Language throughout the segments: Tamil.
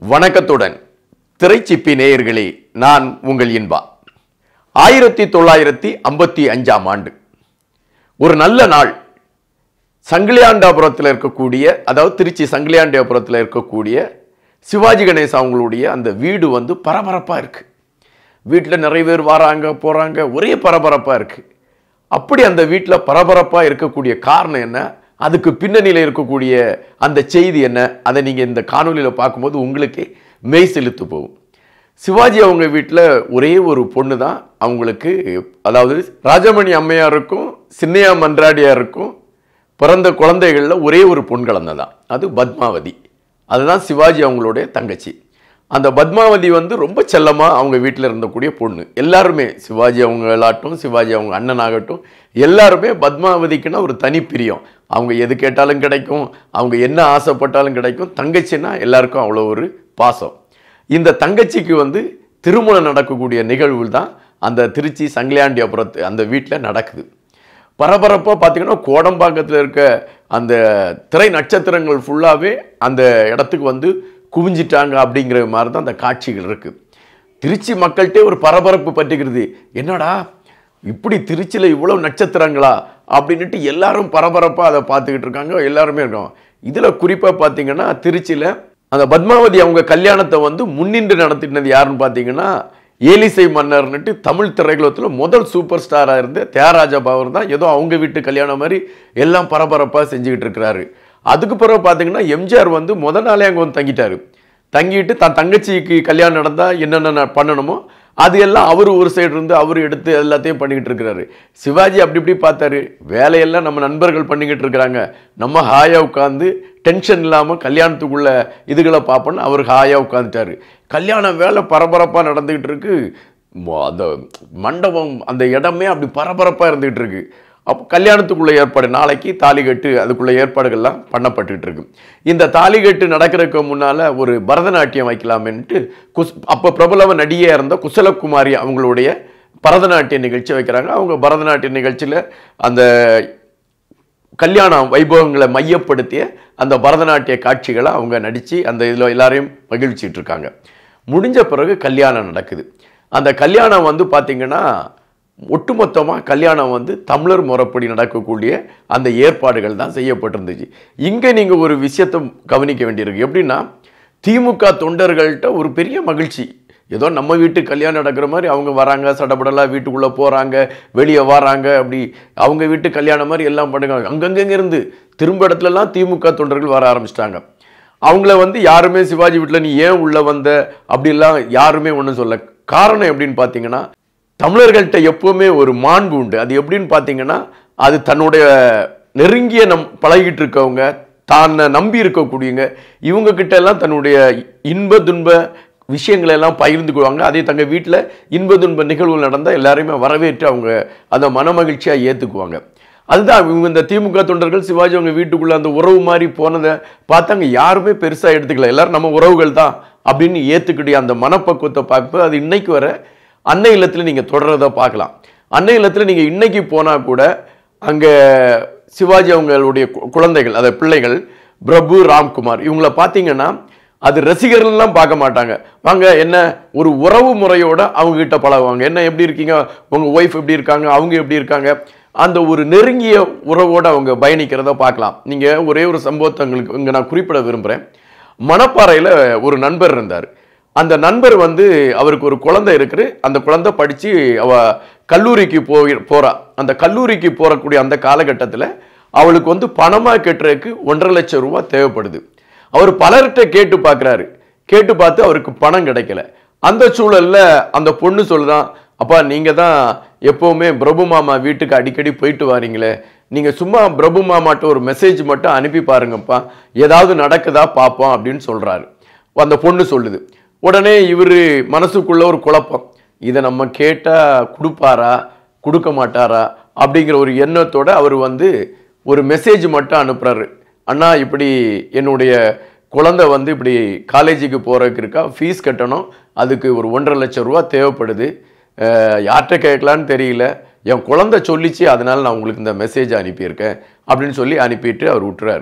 வணக்கத்துடன் திரைச்சிப்பி நேயர்களே நான் உங்கள் இன்பா ஆயிரத்தி தொள்ளாயிரத்தி ஐம்பத்தி அஞ்சாம் ஆண்டு ஒரு நல்ல நாள் சங்கிலியாண்டாபுரத்தில் இருக்கக்கூடிய அதாவது திருச்சி சங்கிலியாண்டாபுரத்தில் இருக்கக்கூடிய சிவாஜி கணேசன் அவங்களுடைய அந்த வீடு வந்து பரபரப்பாக இருக்கு வீட்டில் நிறைய பேர் வராங்க போகிறாங்க ஒரே பரபரப்பாக இருக்கு அப்படி அந்த வீட்டில் பரபரப்பாக இருக்கக்கூடிய காரணம் என்ன அதுக்கு பின்னணியில் இருக்கக்கூடிய அந்த செய்தி என்ன அதை நீங்கள் இந்த காணொலியில் பார்க்கும்போது உங்களுக்கே மெய் செலுத்து போகும் சிவாஜி அவங்க வீட்டில் ஒரே ஒரு பொண்ணு தான் அவங்களுக்கு அதாவது ராஜமணி அம்மையாருக்கும் சின்னையா மன்றாடியாருக்கும் பிறந்த குழந்தைகளில் ஒரே ஒரு பொன் குழந்தை தான் அது பத்மாவதி அதுதான் சிவாஜி அவங்களுடைய தங்கச்சி அந்த பத்மாவதி வந்து ரொம்ப செல்லமாக அவங்க வீட்டில் இருந்தக்கூடிய பொண்ணு எல்லாருமே சிவாஜி அவங்களாகட்டும் சிவாஜி அவங்க அண்ணனாகட்டும் எல்லாருமே பத்மாவதிக்குன்னா ஒரு தனி பிரியம் அவங்க எது கேட்டாலும் கிடைக்கும் அவங்க என்ன ஆசைப்பட்டாலும் கிடைக்கும் தங்கச்சின்னா எல்லாருக்கும் அவ்வளோ ஒரு பாசம் இந்த தங்கச்சிக்கு வந்து திருமணம் நடக்கக்கூடிய நிகழ்வு தான் அந்த திருச்சி சங்கிலியாண்டியபுரத்து அந்த வீட்டில் நடக்குது பரபரப்பாக பார்த்தீங்கன்னா கோடம்பாக்கத்தில் இருக்க அந்த திரை நட்சத்திரங்கள் ஃபுல்லாகவே அந்த இடத்துக்கு வந்து குவிஞ்சிட்டாங்க அப்படிங்கிற மாதிரி தான் அந்த காட்சிகள் இருக்குது திருச்சி மக்கள்கிட்டே ஒரு பரபரப்பு பற்றிக்கிறது என்னடா இப்படி திருச்சியில் இவ்வளோ நட்சத்திரங்களா அப்படின்ட்டு எல்லாரும் பரபரப்பாக அதை பார்த்துக்கிட்டு இருக்காங்க எல்லாருமே இருக்கோம் இதில் குறிப்பாக பார்த்தீங்கன்னா திருச்சியில் அந்த பத்மாவதி அவங்க கல்யாணத்தை வந்து முன்னின்று நடத்தினது யாருன்னு பார்த்தீங்கன்னா ஏலிசை மன்னர்னுட்டு தமிழ் திரையுலகத்தில் முதல் சூப்பர் ஸ்டாராக இருந்த தியாகராஜா பாவர் தான் ஏதோ அவங்க வீட்டு கல்யாணம் மாதிரி எல்லாம் பரபரப்பாக செஞ்சுக்கிட்டு இருக்கிறாரு அதுக்கு பிறகு பார்த்தீங்கன்னா எம்ஜிஆர் வந்து முத நாளே அங்கே வந்து தங்கிட்டாரு தங்கிட்டு தன் தங்கச்சிக்கு கல்யாணம் நடந்தால் என்னென்ன பண்ணணுமோ அது எல்லாம் அவர் ஒரு சைடு இருந்து அவர் எடுத்து எல்லாத்தையும் பண்ணிக்கிட்டு இருக்கிறாரு சிவாஜி அப்படி இப்படி பார்த்தாரு வேலையெல்லாம் நம்ம நண்பர்கள் பண்ணிக்கிட்டு இருக்கிறாங்க நம்ம ஹாயாக உட்காந்து டென்ஷன் இல்லாமல் கல்யாணத்துக்குள்ள இதுகளை பார்ப்போன்னு அவர் ஹாயாக உட்காந்துட்டாரு கல்யாணம் வேலை பரபரப்பாக நடந்துக்கிட்டு இருக்கு ம- அந்த மண்டபம் அந்த இடமே அப்படி பரபரப்பாக இருந்துகிட்டு இருக்கு அப்போ கல்யாணத்துக்குள்ள ஏற்பாடு நாளைக்கு தாலி கட்டு அதுக்குள்ள ஏற்பாடுகள்லாம் பண்ணப்பட்டுட்டு இருக்கு இந்த தாலி கட்டு நடக்கிறதுக்கு முன்னால ஒரு பரதநாட்டியம் வைக்கலாமேன்ட்டு குஸ் அப்போ பிரபலவ நடிகையாக இருந்த குசலகுமாரி அவங்களுடைய பரதநாட்டிய நிகழ்ச்சி வைக்கிறாங்க அவங்க பரதநாட்டிய நிகழ்ச்சியில் அந்த கல்யாண வைபவங்களை மையப்படுத்திய அந்த பரதநாட்டிய காட்சிகளை அவங்க நடித்து அந்த இதில் எல்லாரையும் மகிழ்ச்சிட்டு இருக்காங்க முடிஞ்ச பிறகு கல்யாணம் நடக்குது அந்த கல்யாணம் வந்து பார்த்திங்கன்னா ஒட்டுமொத்தமாக கல்யாணம் வந்து தமிழர் முறைப்படி நடக்கக்கூடிய அந்த ஏற்பாடுகள் தான் செய்யப்பட்டிருந்துச்சு இங்கே நீங்கள் ஒரு விஷயத்தை கவனிக்க வேண்டியிருக்கு எப்படின்னா திமுக தொண்டர்கள்ட்ட ஒரு பெரிய மகிழ்ச்சி ஏதோ நம்ம வீட்டு கல்யாணம் நடக்கிற மாதிரி அவங்க வராங்க சடபடலாக வீட்டுக்குள்ளே போகிறாங்க வெளியே வராங்க அப்படி அவங்க வீட்டு கல்யாணம் மாதிரி எல்லாம் பண்ணுறாங்க அங்கங்கங்க இருந்து திரும்ப இடத்துலலாம் திமுக தொண்டர்கள் வர ஆரம்பிச்சிட்டாங்க அவங்கள வந்து யாருமே சிவாஜி வீட்டில் நீ ஏன் உள்ளே வந்த அப்படிலாம் யாருமே ஒன்றும் சொல்ல காரணம் எப்படின்னு பார்த்தீங்கன்னா தமிழர்கள்ட்ட எப்பவுமே ஒரு மாண்பு உண்டு அது எப்படின்னு பார்த்தீங்கன்னா அது தன்னுடைய நெருங்கிய நம் பழகிட்டு இருக்கவங்க தான் நம்பி இருக்கக்கூடியவங்க இவங்க கிட்ட எல்லாம் தன்னுடைய இன்ப துன்ப விஷயங்களை எல்லாம் பகிர்ந்துக்குவாங்க அதே தங்க வீட்டில் இன்ப துன்ப நிகழ்வுகள் நடந்தால் எல்லாரையுமே வரவேற்று அவங்க அதை மனமகிழ்ச்சியாக ஏற்றுக்குவாங்க அதுதான் இவங்க இந்த திமுக தொண்டர்கள் சிவாஜி அவங்க வீட்டுக்குள்ள அந்த உறவு மாதிரி போனதை பார்த்தாங்க யாருமே பெருசாக எடுத்துக்கல எல்லாரும் நம்ம உறவுகள் தான் அப்படின்னு ஏற்றுக்கிட்டு அந்த மனப்பக்குவத்தை பார்க்கும்போது அது இன்னைக்கு வர அன்னை இல்லத்தில் நீங்கள் தொடர்றதை பார்க்கலாம் அன்னை இல்லத்தில் நீங்கள் இன்னைக்கு போனால் கூட அங்கே சிவாஜி அவங்களுடைய கு- குழந்தைகள் அதாவது பிள்ளைகள் பிரபு ராம்குமார் இவங்கள பார்த்தீங்கன்னா அது ரசிகர்கள்லாம் பார்க்க மாட்டாங்க வாங்க என்ன ஒரு உறவு முறையோட அவங்க கிட்ட பழகுவாங்க என்ன எப்படி இருக்கீங்க உங்க ஒய்ஃப் எப்படி இருக்காங்க அவங்க எப்படி இருக்காங்க அந்த ஒரு நெருங்கிய உறவோட அவங்க பயணிக்கிறத பார்க்கலாம் நீங்க ஒரே ஒரு சம்பவத்தை உங்களுக்கு இங்க நான் குறிப்பிட விரும்புறேன் மணப்பாறையில் ஒரு நண்பர் இருந்தார் அந்த நண்பர் வந்து அவருக்கு ஒரு குழந்தை இருக்குது அந்த குழந்தை படித்து அவ கல்லூரிக்கு போய் போறா அந்த கல்லூரிக்கு போகக்கூடிய அந்த காலகட்டத்தில் அவளுக்கு வந்து பணமாக கட்டுறதுக்கு ஒன்றரை லட்சம் ரூபாய் தேவைப்படுது அவர் பலர்கிட்ட கேட்டு பார்க்குறாரு கேட்டு பார்த்து அவருக்கு பணம் கிடைக்கல அந்த சூழல்ல அந்த பொண்ணு சொல்லுதான் அப்பா நீங்கள் தான் எப்போவுமே பிரபு மாமா வீட்டுக்கு அடிக்கடி போயிட்டு வாரீங்களே நீங்கள் சும்மா பிரபு மாமாட்ட ஒரு மெசேஜ் மட்டும் அனுப்பி பாருங்கப்பா ஏதாவது நடக்குதா பார்ப்போம் அப்படின்னு சொல்கிறாரு அந்த பொண்ணு சொல்லுது உடனே இவர் மனசுக்குள்ள ஒரு குழப்பம் இதை நம்ம கேட்டால் கொடுப்பாரா கொடுக்க மாட்டாரா அப்படிங்கிற ஒரு எண்ணத்தோட அவர் வந்து ஒரு மெசேஜ் மட்டும் அனுப்புறாரு அண்ணா இப்படி என்னுடைய குழந்தை வந்து இப்படி காலேஜுக்கு போகிறதுக்கு இருக்கா ஃபீஸ் கட்டணும் அதுக்கு ஒரு ஒன்றரை லட்சம் ரூபா தேவைப்படுது அஹ், யார்கிட்ட கேட்கலான்னு தெரியல என் குழந்தை சொல்லிச்சு அதனால நான் உங்களுக்கு இந்த மெசேஜ் அனுப்பியிருக்கேன் அப்படின்னு சொல்லி அனுப்பிட்டு அவர் விட்டுறாரு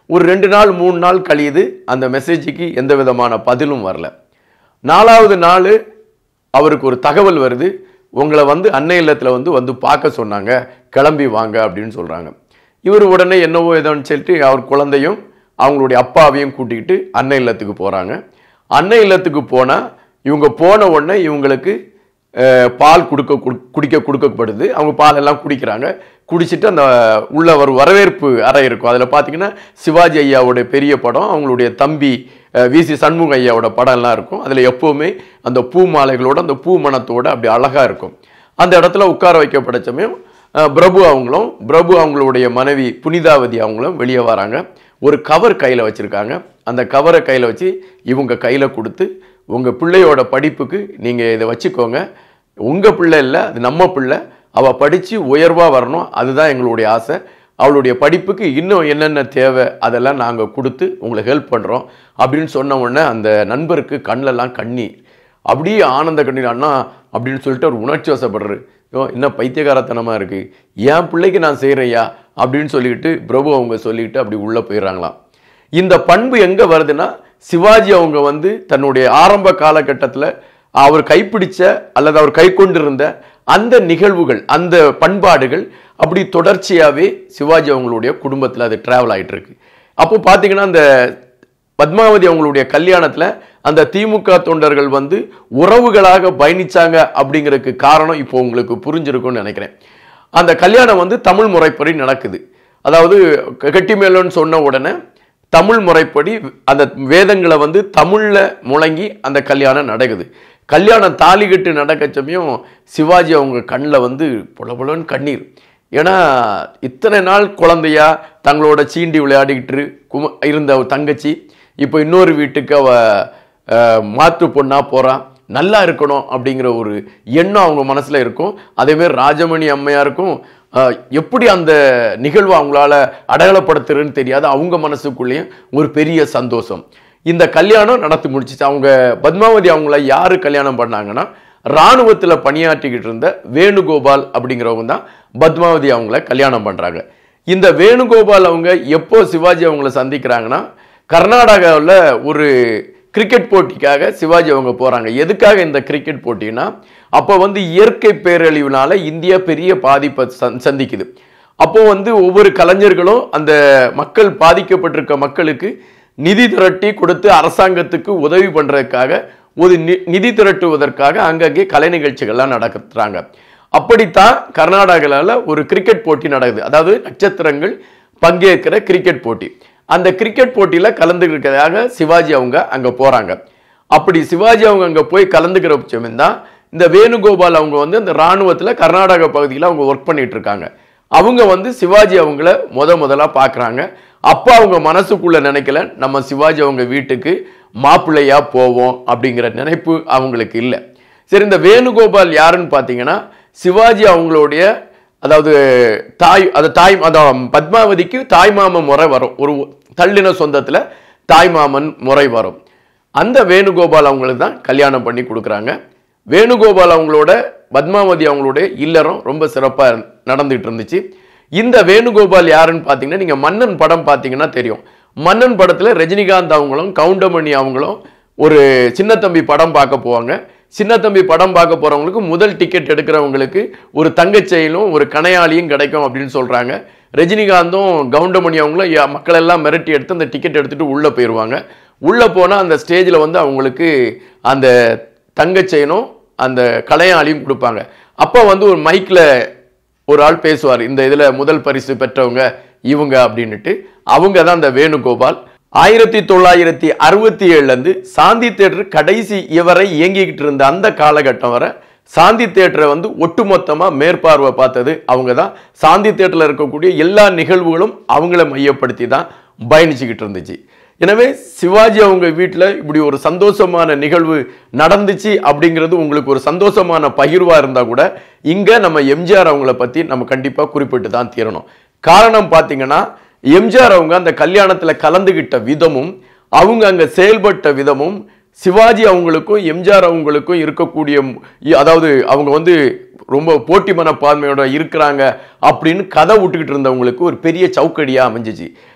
ஒரு ரெண்டு நாள் மூணு நாள் கழியுது அந்த மெசேஜுக்கு எந்த விதமான பதிலும் வரல நாலாவது நாள் அவருக்கு ஒரு தகவல் வருது உங்களை வந்து அன்னை இல்லத்தில் வந்து வந்து பார்க்க சொன்னாங்க கிளம்பி வாங்க அப்படின்னு சொல்கிறாங்க இவர் உடனே என்னவோ ஏதோன்னு சொல்லிட்டு அவர் குழந்தையும் அவங்களுடைய அப்பாவையும் கூட்டிக்கிட்டு அன்னை இல்லத்துக்கு போகிறாங்க அன்னை இல்லத்துக்கு போனால் இவங்க போன உடனே இவங்களுக்கு அஹ், பால் கொடுக்க குடு- குடிக்க கொடுக்கப்படுது அவங்க பால் எல்லாம் குடிக்கிறாங்க குடிச்சிட்டு அந்த உள்ள ஒரு வரவேற்பு அறை இருக்கும் அதில் பார்த்தீங்கன்னா சிவாஜி ஐயாவுடைய பெரிய படம் அவங்களுடைய தம்பி விசி சண்முக ஐயாவோட படம் எல்லாம் இருக்கும் அதில் எப்போவுமே அந்த பூ மாலைகளோட அந்த பூ மணத்தோட அப்படி அழகாக இருக்கும் அந்த இடத்துல உட்கார வைக்கப்பட்ட சமயம் அஹ், பிரபு அவங்களும் பிரபு அவங்களுடைய மனைவி புனிதாவதி அவங்களும் வெளியே வராங்க ஒரு கவர் கையில் வச்சுருக்காங்க அந்த கவரை கையில் வச்சு இவங்க கையில் கொடுத்து உங்கள் பிள்ளையோட படிப்புக்கு நீங்கள் இதை வச்சுக்கோங்க உங்கள் பிள்ளை இல்லை அது நம்ம பிள்ளை அவள் படித்து உயர்வாக வரணும் அதுதான் எங்களுடைய ஆசை அவளுடைய படிப்புக்கு இன்னும் என்னென்ன தேவை அதெல்லாம் நாங்கள் கொடுத்து உங்களுக்கு ஹெல்ப் பண்ணுறோம் அப்படின்னு சொன்ன உடனே அந்த நண்பருக்கு கண்ணிலெல்லாம் கண்ணீர் அப்படியே ஆனந்த கண்ணீர் அண்ணா அப்படின்னு சொல்லிட்டு அவர் உணர்ச்சி வசப்படுறாரு ஐயோ என்ன பைத்தியகாரத்தனமாக இருக்குது என் பிள்ளைக்கு நான் செய்கிறேயா அப்படின்னு சொல்லிட்டு பிரபு அவங்க சொல்லிட்டு அப்படி உள்ளே போயிடுறாங்களாம் இந்த பண்பு எங்கே வருதுன்னா சிவாஜி அவங்க வந்து தன்னுடைய ஆரம்ப காலகட்டத்தில் அவர் கைப்பிடிச்ச அல்லது அவர் கை கொண்டிருந்த அந்த நிகழ்வுகள் அந்த பண்பாடுகள் அப்படி தொடர்ச்சியாகவே சிவாஜி அவங்களுடைய குடும்பத்தில் அது ட்ராவல் ஆயிட்டு இருக்கு அப்போ பார்த்தீங்கன்னா அந்த பத்மாவதி அவங்களுடைய கல்யாணத்தில் அந்த திமுக தொண்டர்கள் வந்து உறவுகளாக பயணிச்சாங்க அப்படிங்கிறதுக்கு காரணம் இப்போ உங்களுக்கு புரிஞ்சிருக்கும்னு நினைக்கிறேன் அந்த கல்யாணம் வந்து தமிழ் முறைப்படி நடக்குது அதாவது கெட்டிமேளன்னு சொன்ன உடனே தமிழ் முறைப்படி அந்த வேதங்களை வந்து தமிழ்ல முழங்கி அந்த கல்யாணம் நடக்குது கல்யாணம் தாலி கட்டு நடக்க சமயம் சிவாஜி அவங்க கண்ணில் வந்து புலபுலன்னு கண்ணீர் ஏன்னா இத்தனை நாள் குழந்தையா தங்களோட சீண்டி விளையாடிக்கிட்டு கும இருந்த ஒரு தங்கச்சி இப்போ இன்னொரு வீட்டுக்கு அவ அஹ், மாத்து பொண்ணா போறா நல்லா இருக்கணும் அப்படிங்கிற ஒரு எண்ணம் அவங்க மனசுல இருக்கும் அதேமாதிரி ராஜமணி அம்மையாருக்கும் அஹ், எப்படி அந்த நிகழ்வை அவங்களால அடையாளப்படுத்துறதுன்னு தெரியாது அவங்க மனசுக்குள்ளேயும் ஒரு பெரிய சந்தோஷம் இந்த கல்யாணம் நடத்தி முடிச்சிச்சு அவங்க பத்மாவதி அவங்கள யாரு கல்யாணம் பண்ணாங்கன்னா இராணுவத்தில் பணியாற்றிக்கிட்டு இருந்த வேணுகோபால் அப்படிங்கிறவங்க தான் பத்மாவதி அவங்கள கல்யாணம் பண்ணுறாங்க இந்த வேணுகோபால் அவங்க எப்போ சிவாஜி அவங்கள சந்திக்கிறாங்கன்னா கர்நாடகாவில் ஒரு கிரிக்கெட் போட்டிக்காக சிவாஜி அவங்க போகிறாங்க எதுக்காக இந்த கிரிக்கெட் போட்டினா அப்போ வந்து இயற்கை பேரழிவுனால இந்தியா பெரிய பாதிப்பை சந்- சந்திக்குது அப்போ வந்து ஒவ்வொரு கலைஞர்களும் அந்த மக்கள் பாதிக்கப்பட்டிருக்க மக்களுக்கு நிதி திரட்டி கொடுத்து அரசாங்கத்துக்கு உதவி பண்றதுக்காக ஒரு நி- நிதி திரட்டுவதற்காக அங்கங்கே கலை நிகழ்ச்சிகள்லாம் நடத்துறாங்க அப்படித்தான் கர்நாடகாவில் ஒரு கிரிக்கெட் போட்டி நடக்குது அதாவது நட்சத்திரங்கள் பங்கேற்கிற கிரிக்கெட் போட்டி அந்த கிரிக்கெட் போட்டியில கலந்துக்கிறதுக்காக சிவாஜி அவங்க அங்க போறாங்க அப்படி சிவாஜி அவங்க அங்க போய் கலந்துக்கிற பட்சம் தான் இந்த வேணுகோபால் அவங்க வந்து அந்த ராணுவத்துல கர்நாடக பகுதியில் அவங்க ஒர்க் பண்ணிட்டு இருக்காங்க அவங்க வந்து சிவாஜி அவங்கள முத முதலா பார்க்குறாங்க அப்போ அவங்க மனசுக்குள்ள நினைக்கல நம்ம சிவாஜி அவங்க வீட்டுக்கு மாப்பிள்ளையா போவோம் அப்படிங்கிற நினைப்பு அவங்களுக்கு இல்லை சரி இந்த வேணுகோபால் யாருன்னு பார்த்தீங்கன்னா சிவாஜி அவங்களுடைய அதாவது தாய் அது தாய் அதான் பத்மாவதிக்கு தாய்மாமன் முறை வரும் ஒரு தள்ளின சொந்தத்தில் தாய்மாமன் முறை வரும் அந்த வேணுகோபால் அவங்களுக்கு தான் கல்யாணம் பண்ணி கொடுக்குறாங்க வேணுகோபால் அவங்களோட பத்மாவதி அவங்களுடைய இல்லறம் ரொம்ப சிறப்பாக நடந்துகிட்டு இருந்துச்சு இந்த வேணுகோபால் யாருன்னு பார்த்தீங்கன்னா நீங்கள் மன்னன் படம் பார்த்தீங்கன்னா தெரியும் மன்னன் படத்தில் ரஜினிகாந்த் அவங்களும் கவுண்டமணி அவங்களும் ஒரு சின்னத்தம்பி படம் பார்க்க போவாங்க சின்னத்தம்பி படம் பார்க்க போகிறவங்களுக்கு முதல் டிக்கெட் எடுக்கிறவங்களுக்கு ஒரு தங்கச்செயிலும் ஒரு கணையாளியும் கிடைக்கும் அப்படின்னு சொல்கிறாங்க ரஜினிகாந்தும் கவுண்டமணி அவங்களும் யா- மக்கள் எல்லாம் மிரட்டி எடுத்து அந்த டிக்கெட் எடுத்துட்டு உள்ளே போயிடுவாங்க உள்ளே போனால் அந்த ஸ்டேஜில் வந்து அவங்களுக்கு அந்த தங்கச்செயினும் அந்த கலையாளியும் கொடுப்பாங்க அப்போ வந்து ஒரு மைக்கில் ஒரு ஆள் பேசுவார் இந்த இதில் முதல் பரிசு பெற்றவங்க இவங்க அப்படின்னுட்டு அவங்க தான் அந்த வேணுகோபால் ஆயிரத்தி தொள்ளாயிரத்தி அறுபத்தி ஏழுலேருந்து சாந்தி தேட்டர் கடைசி இவரை இயங்கிக்கிட்டு இருந்த அந்த காலகட்டம் வரை சாந்தி தேட்டரை வந்து ஒட்டுமொத்தமாக மேற்பார்வை பார்த்தது அவங்க தான் சாந்தி தேட்டரில் இருக்கக்கூடிய எல்லா நிகழ்வுகளும் அவங்கள மையப்படுத்தி தான் பயணிச்சுக்கிட்டு இருந்துச்சு எனவே சிவாஜி அவங்க வீட்டில் இப்படி ஒரு சந்தோஷமான நிகழ்வு நடந்துச்சு அப்படிங்கிறது உங்களுக்கு ஒரு சந்தோஷமான பகிர்வாக இருந்தால் கூட இங்கே நம்ம எம்ஜிஆர் அவங்கள பற்றி நம்ம கண்டிப்பாக குறிப்பிட்டு தான் தீரணும் காரணம் பார்த்தீங்கன்னா எம்ஜிஆர் அவங்க அந்த கல்யாணத்தில் கலந்துகிட்ட விதமும் அவங்க அங்கே செயல்பட்ட விதமும் சிவாஜி அவங்களுக்கும் எம்ஜிஆர் அவங்களுக்கும் இருக்கக்கூடிய ம்- இ- அதாவது அவங்க வந்து ரொம்ப போட்டி மனப்பான்மையோட இருக்கிறாங்க அப்படின்னு கதை விட்டுக்கிட்டு இருந்தவங்களுக்கு ஒரு பெரிய சவுக்கடியாக அமைஞ்சிச்சு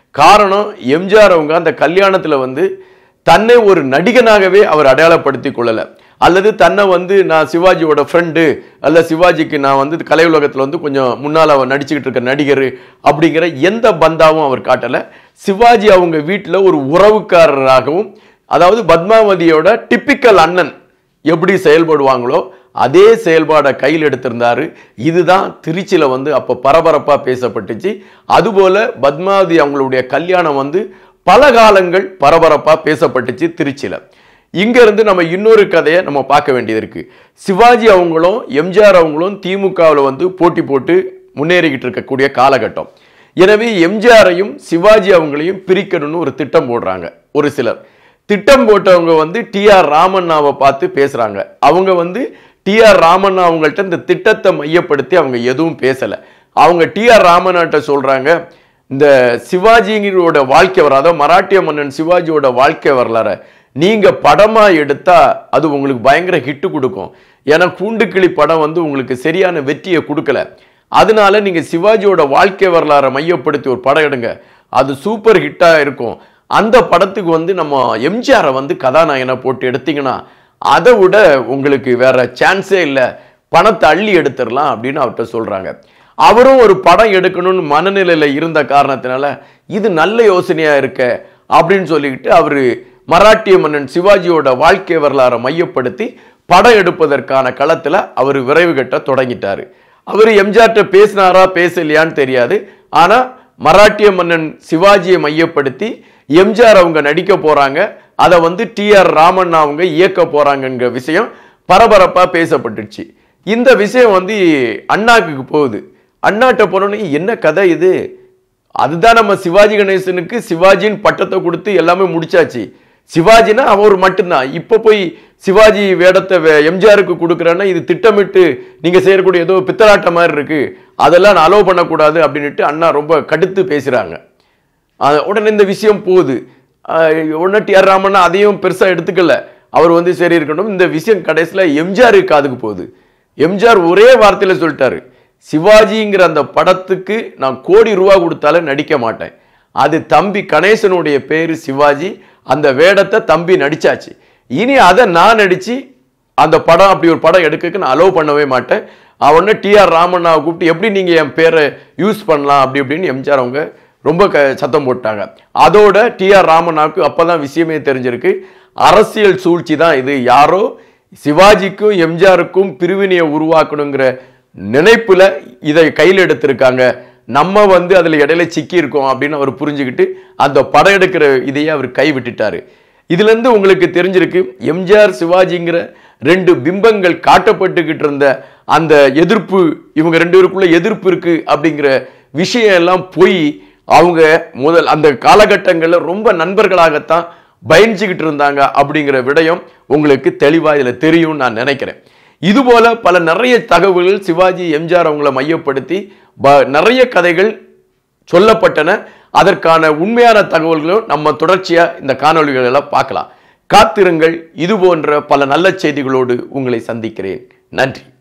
காரணம் எம்ஜிஆர் அவங்க அந்த கல்யாணத்தில் வந்து தன்னை ஒரு நடிகனாகவே அவர் அடையாளப்படுத்தி கொள்ளலை அல்லது தன்னை வந்து நான் சிவாஜியோட ஃப்ரெண்டு அல்ல சிவாஜிக்கு நான் வந்து கலை உலகத்தில் வந்து கொஞ்சம் முன்னால் அவர் நடிச்சுக்கிட்டு இருக்க நடிகர் அப்படிங்கிற எந்த பந்தாவும் அவர் காட்டலை சிவாஜி அவங்க வீட்டில் ஒரு உறவுக்காரராகவும் அதாவது பத்மாவதியோட டிப்பிக்கல் அண்ணன் எப்படி செயல்படுவாங்களோ அதே செயல்பாடை கையில் எடுத்திருந்தாரு இதுதான் திருச்சியில் வந்து அப்போ பரபரப்பாக பேசப்பட்டுச்சு அதுபோல பத்மாவதி அவங்களுடைய கல்யாணம் வந்து பல காலங்கள் பரபரப்பாக பேசப்பட்டுச்சு திருச்சியில் இங்க இருந்து நம்ம இன்னொரு கதையை நம்ம பார்க்க வேண்டியது இருக்கு சிவாஜி அவங்களும் எம்ஜிஆர் அவங்களும் திமுகவில் வந்து போட்டி போட்டு முன்னேறிக்கிட்டு இருக்கக்கூடிய காலகட்டம் எனவே எம்ஜிஆரையும் சிவாஜி அவங்களையும் பிரிக்கணும்னு ஒரு திட்டம் போடுறாங்க ஒரு சிலர் திட்டம் போட்டவங்க வந்து டிஆர் ராமண்ணாவை பார்த்து பேசுறாங்க அவங்க வந்து டிஆர் ராமண்ணா அவங்கள்ட்ட இந்த திட்டத்தை மையப்படுத்தி அவங்க எதுவும் பேசல அவங்க டிஆர் ராமண்ணாட்ட சொல்றாங்க இந்த சிவாஜியோட வாழ்க்கை வராத மராட்டிய மன்னன் சிவாஜியோட வாழ்க்கை வரலாற நீங்க படமா எடுத்தா அது உங்களுக்கு பயங்கர ஹிட்டு கொடுக்கும் ஏன்னா கூண்டுக்கிளி படம் வந்து உங்களுக்கு சரியான வெற்றியை கொடுக்கல அதனால நீங்க சிவாஜியோட வாழ்க்கை வரலாறை மையப்படுத்தி ஒரு படம் எடுங்க அது சூப்பர் ஹிட்டா இருக்கும் அந்த படத்துக்கு வந்து நம்ம எம்ஜிஆரை வந்து கதாநாயகனை போட்டு எடுத்தீங்கன்னா அதை விட உங்களுக்கு வேற சான்ஸே இல்லை பணத்தை அள்ளி எடுத்துடலாம் அப்படின்னு அவர்கிட்ட சொல்றாங்க அவரும் ஒரு படம் எடுக்கணும்னு மனநிலையில இருந்த காரணத்தினால இது நல்ல யோசனையா இருக்க அப்படின்னு சொல்லிக்கிட்டு அவரு மராட்டிய மன்னன் சிவாஜியோட வாழ்க்கை வரலாறை மையப்படுத்தி படம் எடுப்பதற்கான களத்துல அவர் விரைவு கட்ட தொடங்கிட்டாரு அவர் எம்ஜிஆர்ட்ட பேசினாரா பேசலையான்னு தெரியாது ஆனா மராட்டிய மன்னன் சிவாஜியை மையப்படுத்தி எம்ஜிஆர் அவங்க நடிக்க போறாங்க அதை வந்து டிஆர் ராமண்ணா அவங்க இயக்க போறாங்கங்கிற விஷயம் பரபரப்பா பேசப்பட்டுச்சு இந்த விஷயம் வந்து அண்ணாக்கு போகுது அண்ணாட்ட போனோன்னே என்ன கதை இது அதுதான் நம்ம சிவாஜி கணேசனுக்கு சிவாஜின்னு பட்டத்தை கொடுத்து எல்லாமே முடிச்சாச்சு சிவாஜினா அவர் மட்டும்தான் இப்போ போய் சிவாஜி வேடத்தை வே- எம்ஜிஆருக்கு கொடுக்குறேன்னா இது திட்டமிட்டு நீங்க செய்யக்கூடிய ஏதோ பித்தலாட்ட மாதிரி இருக்கு அதெல்லாம் நான் அலோவ் பண்ணக்கூடாது அப்படின்ட்டு அண்ணா ரொம்ப கடுத்து பேசுறாங்க அது உடனே இந்த விஷயம் போகுது ஆஹ் உடனே டிஆர் ராமண்ணா அதையும் பெருசா எடுத்துக்கல அவர் வந்து சரி இருக்கட்டும் இந்த விஷயம் கடைசியில எம்ஜிஆர் காதுக்கு போகுது எம்ஜிஆர் ஒரே வார்த்தையில சொல்லிட்டாரு சிவாஜிங்கிற அந்த படத்துக்கு நான் கோடி ரூபா கொடுத்தாலும் நடிக்க மாட்டேன் அது தம்பி கணேசனுடைய பேரு சிவாஜி அந்த வேடத்தை தம்பி நடிச்சாச்சு இனி அதை நான் நடிச்சு அந்த படம் அப்படி ஒரு படம் எடுக்கக்கு நான் அலோவ் பண்ணவே மாட்டேன் அவன டிஆர் ராமண்ணாவை கூப்பிட்டு எப்படி நீங்க என் பேரை யூஸ் பண்ணலாம் அப்படி இப்படின்னு எம்ஜிஆர் அவங்க ரொம்ப க சத்தம் போட்டாங்க அதோட டிஆர் ராமண்ணாவுக்கு அப்பதான் விஷயமே தெரிஞ்சிருக்கு அரசியல் சூழ்ச்சி தான் இது யாரோ சிவாஜிக்கும் எம்ஜிஆருக்கும் பிரிவினையை உருவாக்கணுங்கிற நினைப்புல இதை கையில் எடுத்திருக்காங்க நம்ம வந்து அதுல இடையில சிக்கி இருக்கோம் அப்படின்னு அவர் புரிஞ்சுக்கிட்டு அந்த படம் எடுக்கிற இதையே அவர் கை விட்டுட்டாரு இதுல இருந்து உங்களுக்கு தெரிஞ்சிருக்கு எம்ஜிஆர் சிவாஜிங்கிற ரெண்டு பிம்பங்கள் காட்டப்பட்டுக்கிட்டு இருந்த அந்த எதிர்ப்பு இவங்க ரெண்டு பேருக்குள்ள எதிர்ப்பு இருக்கு அப்படிங்கிற விஷயம் எல்லாம் போய் அவங்க முதல் அந்த காலகட்டங்கள்ல ரொம்ப நண்பர்களாகத்தான் பயணிச்சுக்கிட்டு இருந்தாங்க அப்படிங்கிற விடயம் உங்களுக்கு தெளிவா இதுல தெரியும்னு நான் நினைக்கிறேன் இதுபோல பல நிறைய தகவல்கள் சிவாஜி எம்ஜிஆர் அவங்கள மையப்படுத்தி ப- நிறைய கதைகள் சொல்லப்பட்டன அதற்கான உண்மையான தகவல்களும் நம்ம தொடர்ச்சியா இந்த காணொளிகள் எல்லாம் பார்க்கலாம் காத்திருங்கள் இது போன்ற பல நல்ல செய்திகளோடு உங்களை சந்திக்கிறேன் நன்றி